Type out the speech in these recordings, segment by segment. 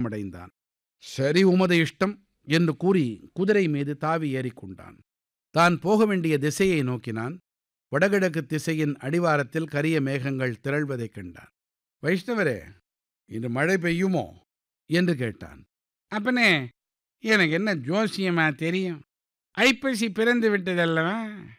சந்தோஷமடைந்தான் சரி உமது இஷ்டம் என்று கூறி குதிரை மீது தாவி ஏறிக்கொண்டான் தான் போக வேண்டிய திசையை நோக்கினான் வடகிழக்கு திசையின் அடிவாரத்தில் கரிய மேகங்கள் திரள்வதைக் கண்டான் வைஷ்ணவரே இன்று மழை பெய்யுமோ என்று கேட்டான் அப்பனே எனக்கு என்ன ஜோசியமா தெரியும் ஐப்பசி பிறந்து விட்டதல்லவா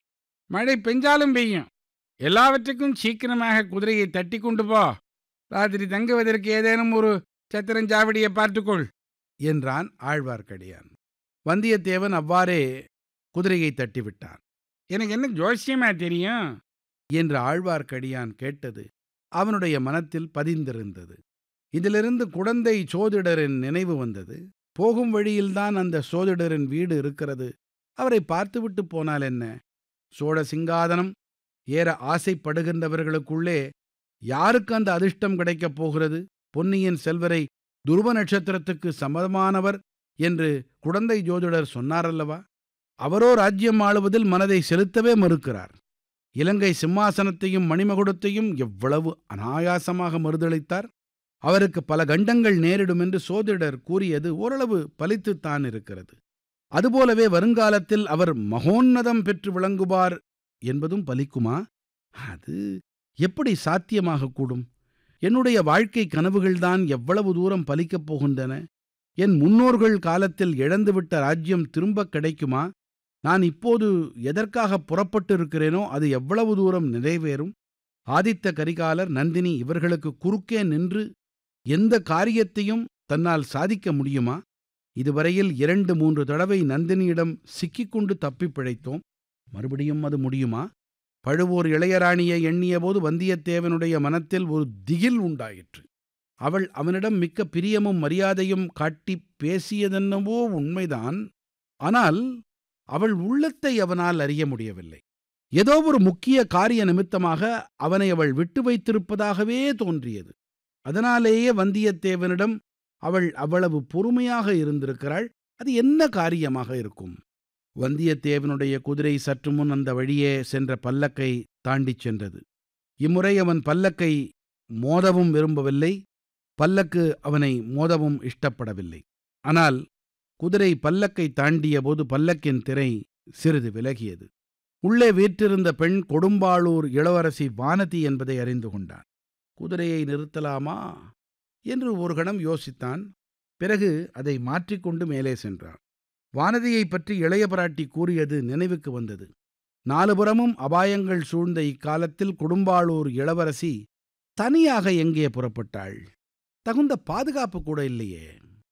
மழை பெஞ்சாலும் பெய்யும் எல்லாவற்றுக்கும் சீக்கிரமாக குதிரையை தட்டி கொண்டு போ ராத்திரி தங்குவதற்கு ஏதேனும் ஒரு சத்திரஞ்சாவடியை பார்த்துக்கொள் என்றான் ஆழ்வார்க்கடியான் வந்தியத்தேவன் அவ்வாறே குதிரையை தட்டிவிட்டான் எனக்கு என்ன ஜோசியமா தெரியும் என்று ஆழ்வார்க்கடியான் கேட்டது அவனுடைய மனத்தில் பதிந்திருந்தது இதிலிருந்து குடந்தை சோதிடரின் நினைவு வந்தது போகும் வழியில்தான் அந்த சோதிடரின் வீடு இருக்கிறது அவரை பார்த்துவிட்டு போனால் என்ன சோழ சிங்காதனம் ஏற ஆசைப்படுகின்றவர்களுக்குள்ளே யாருக்கு அந்த அதிர்ஷ்டம் கிடைக்கப் போகிறது பொன்னியின் செல்வரை துருவ நட்சத்திரத்துக்கு சமமானவர் என்று குடந்தை ஜோதிடர் சொன்னாரல்லவா அவரோ ராஜ்யம் ஆளுவதில் மனதை செலுத்தவே மறுக்கிறார் இலங்கை சிம்மாசனத்தையும் மணிமகுடத்தையும் எவ்வளவு அனாயாசமாக மறுதளித்தார் அவருக்கு பல கண்டங்கள் நேரிடும் என்று சோதிடர் கூறியது ஓரளவு பலித்துத்தான் இருக்கிறது அதுபோலவே வருங்காலத்தில் அவர் மகோன்னதம் பெற்று விளங்குவார் என்பதும் பலிக்குமா அது எப்படி சாத்தியமாக கூடும் என்னுடைய வாழ்க்கை கனவுகள்தான் எவ்வளவு தூரம் பலிக்கப் போகின்றன என் முன்னோர்கள் காலத்தில் இழந்துவிட்ட ராஜ்யம் திரும்பக் கிடைக்குமா நான் இப்போது எதற்காக புறப்பட்டு இருக்கிறேனோ அது எவ்வளவு தூரம் நிறைவேறும் ஆதித்த கரிகாலர் நந்தினி இவர்களுக்கு குறுக்கே நின்று எந்த காரியத்தையும் தன்னால் சாதிக்க முடியுமா இதுவரையில் இரண்டு மூன்று தடவை நந்தினியிடம் சிக்கிக்கொண்டு தப்பிப் பிழைத்தோம் மறுபடியும் அது முடியுமா பழுவூர் இளையராணியை எண்ணியபோது வந்தியத்தேவனுடைய மனத்தில் ஒரு திகில் உண்டாயிற்று அவள் அவனிடம் மிக்க பிரியமும் மரியாதையும் காட்டி பேசியதென்னவோ உண்மைதான் ஆனால் அவள் உள்ளத்தை அவனால் அறிய முடியவில்லை ஏதோ ஒரு முக்கிய காரிய நிமித்தமாக அவனை அவள் விட்டு வைத்திருப்பதாகவே தோன்றியது அதனாலேயே வந்தியத்தேவனிடம் அவள் அவ்வளவு பொறுமையாக இருந்திருக்கிறாள் அது என்ன காரியமாக இருக்கும் வந்தியத்தேவனுடைய குதிரை சற்று முன் அந்த வழியே சென்ற பல்லக்கை தாண்டிச் சென்றது இம்முறை அவன் பல்லக்கை மோதவும் விரும்பவில்லை பல்லக்கு அவனை மோதவும் இஷ்டப்படவில்லை ஆனால் குதிரை பல்லக்கை தாண்டிய போது பல்லக்கின் திரை சிறிது விலகியது உள்ளே வீற்றிருந்த பெண் கொடும்பாளூர் இளவரசி வானதி என்பதை அறிந்து கொண்டான் குதிரையை நிறுத்தலாமா என்று ஒரு கணம் யோசித்தான் பிறகு அதை மாற்றிக்கொண்டு மேலே சென்றான் வானதியைப் பற்றி இளைய பிராட்டி கூறியது நினைவுக்கு வந்தது நாலுபுறமும் அபாயங்கள் சூழ்ந்த இக்காலத்தில் கொடும்பாளூர் இளவரசி தனியாக எங்கே புறப்பட்டாள் தகுந்த பாதுகாப்பு கூட இல்லையே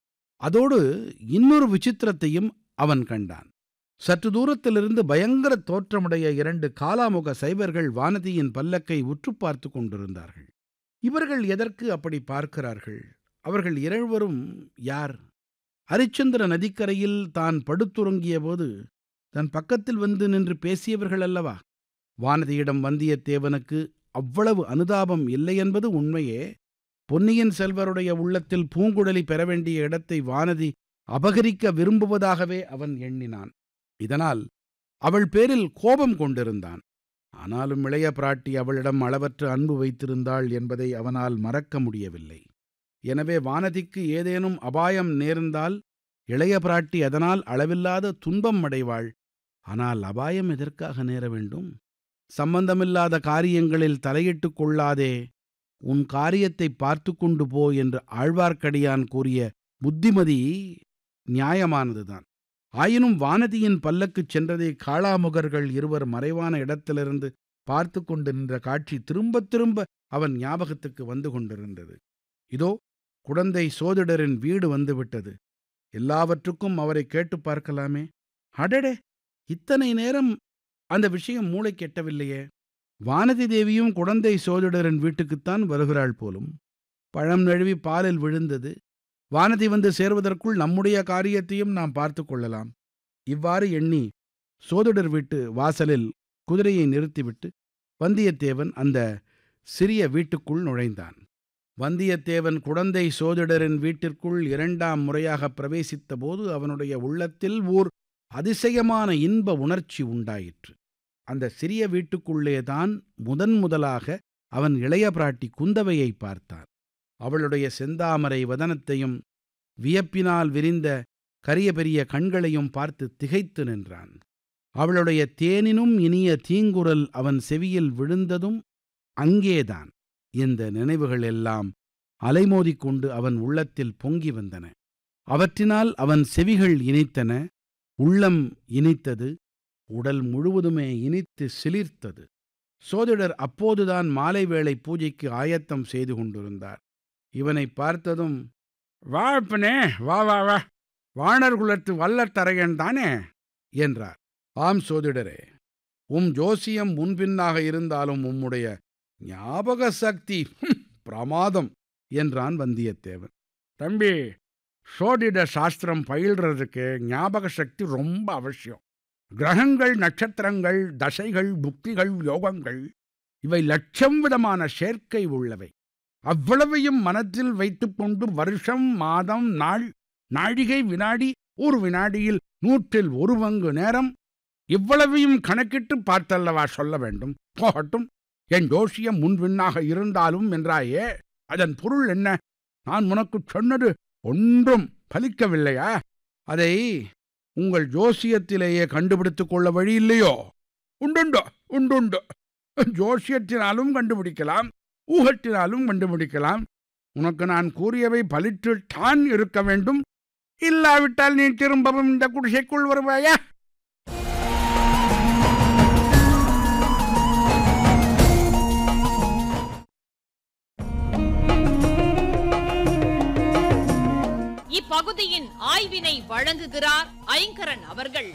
அதோடு இன்னொரு விசித்திரத்தையும் அவன் கண்டான் சற்று தூரத்திலிருந்து பயங்கர தோற்றமுடைய இரண்டு காலாமுக சைவர்கள் வானதியின் பல்லக்கை உற்று பார்த்து கொண்டிருந்தார்கள் இவர்கள் எதற்கு அப்படி பார்க்கிறார்கள் அவர்கள் இருவரும் யார் அரிச்சந்திர நதிக்கரையில் தான் படுத்துறங்கிய போது தன் பக்கத்தில் வந்து நின்று பேசியவர்கள் அல்லவா வானதியிடம் வந்தியத்தேவனுக்கு அவ்வளவு அனுதாபம் இல்லை என்பது உண்மையே பொன்னியின் செல்வருடைய உள்ளத்தில் பூங்குழலி பெற வேண்டிய இடத்தை வானதி அபகரிக்க விரும்புவதாகவே அவன் எண்ணினான் இதனால் அவள் பேரில் கோபம் கொண்டிருந்தான் ஆனாலும் இளைய பிராட்டி அவளிடம் அளவற்ற அன்பு வைத்திருந்தாள் என்பதை அவனால் மறக்க முடியவில்லை எனவே வானதிக்கு ஏதேனும் அபாயம் நேர்ந்தால் இளைய பிராட்டி அதனால் அளவில்லாத துன்பம் அடைவாள் ஆனால் அபாயம் எதற்காக நேர வேண்டும் சம்பந்தமில்லாத காரியங்களில் தலையிட்டுக் கொள்ளாதே உன் காரியத்தை பார்த்து கொண்டு போ என்று ஆழ்வார்க்கடியான் கூறிய புத்திமதி நியாயமானதுதான் ஆயினும் வானதியின் பல்லக்குச் சென்றதை காளாமுகர்கள் இருவர் மறைவான இடத்திலிருந்து பார்த்து கொண்டு நின்ற காட்சி திரும்பத் திரும்ப அவன் ஞாபகத்துக்கு வந்து கொண்டிருந்தது இதோ குடந்தை சோதிடரின் வீடு வந்துவிட்டது எல்லாவற்றுக்கும் அவரை கேட்டு பார்க்கலாமே அடடே இத்தனை நேரம் அந்த விஷயம் மூளை கெட்டவில்லையே வானதி தேவியும் குடந்தை சோதிடரின் வீட்டுக்குத்தான் வருகிறாள் போலும் பழம் நழுவி பாலில் விழுந்தது வானதி வந்து சேர்வதற்குள் நம்முடைய காரியத்தையும் நாம் பார்த்து கொள்ளலாம் இவ்வாறு எண்ணி சோதிடர் வீட்டு வாசலில் குதிரையை நிறுத்திவிட்டு வந்தியத்தேவன் அந்த சிறிய வீட்டுக்குள் நுழைந்தான் வந்தியத்தேவன் குடந்தை சோதிடரின் வீட்டிற்குள் இரண்டாம் முறையாக பிரவேசித்த போது அவனுடைய உள்ளத்தில் ஓர் அதிசயமான இன்ப உணர்ச்சி உண்டாயிற்று அந்த சிறிய வீட்டுக்குள்ளேதான் முதன் முதலாக அவன் இளைய பிராட்டி குந்தவையை பார்த்தான் அவளுடைய செந்தாமரை வதனத்தையும் வியப்பினால் விரிந்த கரிய பெரிய கண்களையும் பார்த்து திகைத்து நின்றான் அவளுடைய தேனினும் இனிய தீங்குரல் அவன் செவியில் விழுந்ததும் அங்கேதான் இந்த நினைவுகள் எல்லாம் அலைமோதிக் கொண்டு அவன் உள்ளத்தில் பொங்கி வந்தன அவற்றினால் அவன் செவிகள் இனித்தன உள்ளம் இனித்தது உடல் முழுவதுமே இனித்து சிலிர்த்தது சோதிடர் அப்போதுதான் மாலை வேளை பூஜைக்கு ஆயத்தம் செய்து கொண்டிருந்தார் இவனை பார்த்ததும் வா அப்பனே வா வா வா வாணர் குலத்து வல்லத்தரையன் தானே என்றார் ஆம் சோதிடரே உம் ஜோசியம் முன்பின்னாக இருந்தாலும் உம்முடைய ஞாபக சக்தி ஹும், பிரமாதம் என்றான் வந்தியத்தேவன் தம்பி சோதிட சாஸ்திரம் பயில்றதுக்கு ஞாபக சக்தி ரொம்ப அவசியம் கிரகங்கள் நட்சத்திரங்கள் தசைகள் புக்திகள் யோகங்கள் இவை லட்சம் விதமான சேர்க்கை உள்ளவை அவ்வளவையும் மனத்தில் வைத்துக்கொண்டு வருஷம் மாதம் நாள் நாழிகை வினாடி ஒரு வினாடியில் நூற்றில் ஒரு பங்கு நேரம் இவ்வளவையும் கணக்கிட்டு பார்த்தல்லவா சொல்ல வேண்டும் போகட்டும் என் ஜோசியம் முன்பின்னாக இருந்தாலும் என்றாயே அதன் பொருள் என்ன நான் உனக்குச் சொன்னது ஒன்றும் பலிக்கவில்லையா அதை உங்கள் ஜோசியத்திலேயே கண்டுபிடித்துக் கொள்ள வழி இல்லையோ உண்டுண்டு உண்டுண்டு ஜோசியத்தினாலும் கண்டுபிடிக்கலாம் ஊகத்தினாலும் கண்டுபிடிக்கலாம் உனக்கு நான் கூறியவை பலிற்றுத்தான் இருக்க வேண்டும் இல்லாவிட்டால் நீ திரும்பவும் இந்த குடிசைக்குள் வருவாயா இப்பகுதியின் ஆய்வினை வழங்குகிறார் ஐங்கரன் அவர்கள்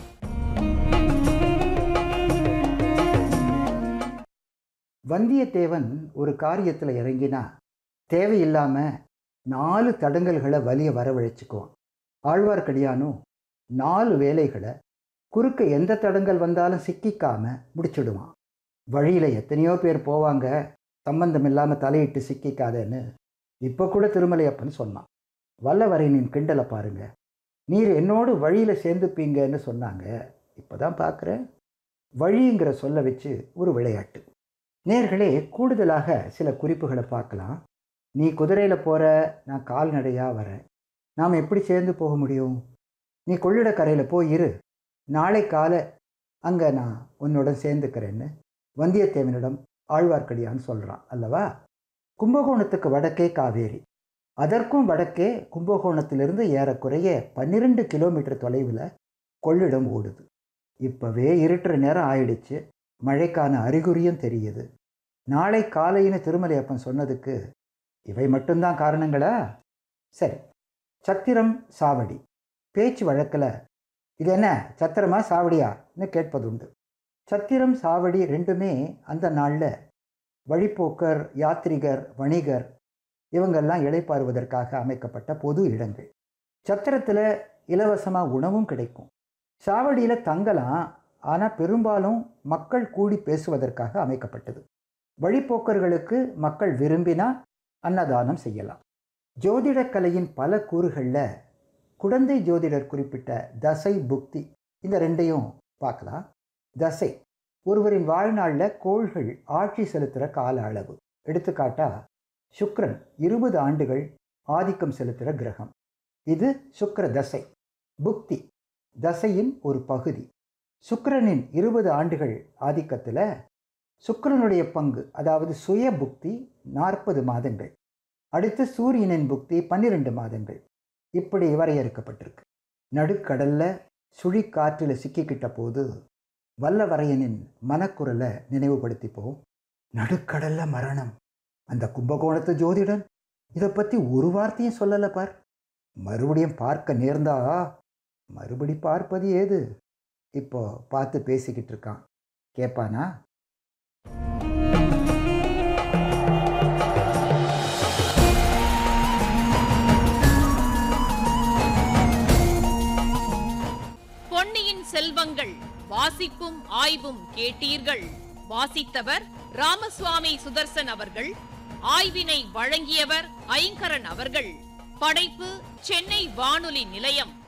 வந்தியத்தேவன் ஒரு காரியத்தில் இறங்கினா தேவையில்லாம நாலு தடங்கல்களை வலிய வரவழைச்சுக்குவான் ஆழ்வார்க்கடியானும் நாலு வேலைகளை குறுக்க எந்த தடங்கல் வந்தாலும் சிக்கிக்காம முடிச்சிடுவான் வழியில் எத்தனையோ பேர் போவாங்க சம்பந்தம் இல்லாமல் தலையிட்டு சிக்கிக்காதேன்னு இப்போ கூட திருமலையப்பன் சொன்னான் வல்லவரையனின் கிண்டலை பாருங்க நீர் என்னோடு வழியில் சேர்ந்துப்பீங்கன்னு சொன்னாங்க இப்போ தான் பார்க்குறேன் வழிங்கிற சொல்ல வச்சு ஒரு விளையாட்டு நேர்களே கூடுதலாக சில குறிப்புகளை பார்க்கலாம் நீ குதிரையில் போகிற நான் கால்நடையாக வரேன் நாம் எப்படி சேர்ந்து போக முடியும் நீ கொள்ளிடக்கரையில் போய் இரு நாளை காலை அங்கே நான் உன்னுடன் சேர்ந்துக்கிறேன்னு வந்தியத்தேவனிடம் ஆழ்வார்க்கடியான் சொல்கிறான் அல்லவா கும்பகோணத்துக்கு வடக்கே காவேரி அதற்கும் வடக்கே கும்பகோணத்திலிருந்து ஏறக்குறைய பன்னிரெண்டு கிலோமீட்டர் தொலைவில் கொள்ளிடம் ஓடுது இப்போவே இருட்டுற நேரம் ஆயிடுச்சு மழைக்கான அறிகுறியும் தெரியுது நாளை காலைன்னு திருமலையப்பன் சொன்னதுக்கு இவை மட்டும்தான் காரணங்களா சரி சத்திரம் சாவடி பேச்சு வழக்கில் இது என்ன சத்திரமா சாவடியான்னு கேட்பதுண்டு சத்திரம் சாவடி ரெண்டுமே அந்த நாளில் வழிப்போக்கர் யாத்ரிகர் வணிகர் இவங்கெல்லாம் இளைப்பாறுவதற்காக அமைக்கப்பட்ட பொது இடங்கள் சத்திரத்தில் இலவசமாக உணவும் கிடைக்கும் சாவடியில் தங்கலாம் ஆனால் பெரும்பாலும் மக்கள் கூடி பேசுவதற்காக அமைக்கப்பட்டது வழிப்போக்கர்களுக்கு மக்கள் விரும்பினா அன்னதானம் செய்யலாம் ஜோதிடக்கலையின் பல கூறுகளில் குடந்தை ஜோதிடர் குறிப்பிட்ட தசை புக்தி இந்த ரெண்டையும் பார்க்கலாம் தசை ஒருவரின் வாழ்நாளில் கோள்கள் ஆட்சி செலுத்துகிற கால அளவு எடுத்துக்காட்டா சுக்ரன் இருபது ஆண்டுகள் ஆதிக்கம் செலுத்துகிற கிரகம் இது சுக்கிர தசை புக்தி தசையின் ஒரு பகுதி சுக்கிரனின் இருபது ஆண்டுகள் ஆதிக்கத்தில் சுக்கிரனுடைய பங்கு அதாவது சுய புக்தி நாற்பது மாதங்கள் அடுத்து சூரியனின் புக்தி பன்னிரெண்டு மாதங்கள் இப்படி வரையறுக்கப்பட்டிருக்கு நடுக்கடல்ல சுழிக்காற்றில் சிக்கிக்கிட்ட போது வல்லவரையனின் மனக்குரலை நினைவுபடுத்திப்போம் நடுக்கடல்ல மரணம் அந்த கும்பகோணத்து ஜோதிடன் இதை பற்றி ஒரு வார்த்தையும் சொல்லலை பார் மறுபடியும் பார்க்க நேர்ந்தா மறுபடி பார்ப்பது ஏது இப்போ பார்த்து பேசிக்கிட்டு இருக்கான் கேட்பானா பொன்னியின் செல்வங்கள் வாசிப்பும் ஆய்வும் கேட்டீர்கள் வாசித்தவர் ராமசுவாமி சுதர்சன் அவர்கள் ஆய்வினை வழங்கியவர் ஐங்கரன் அவர்கள் படைப்பு சென்னை வானொலி நிலையம்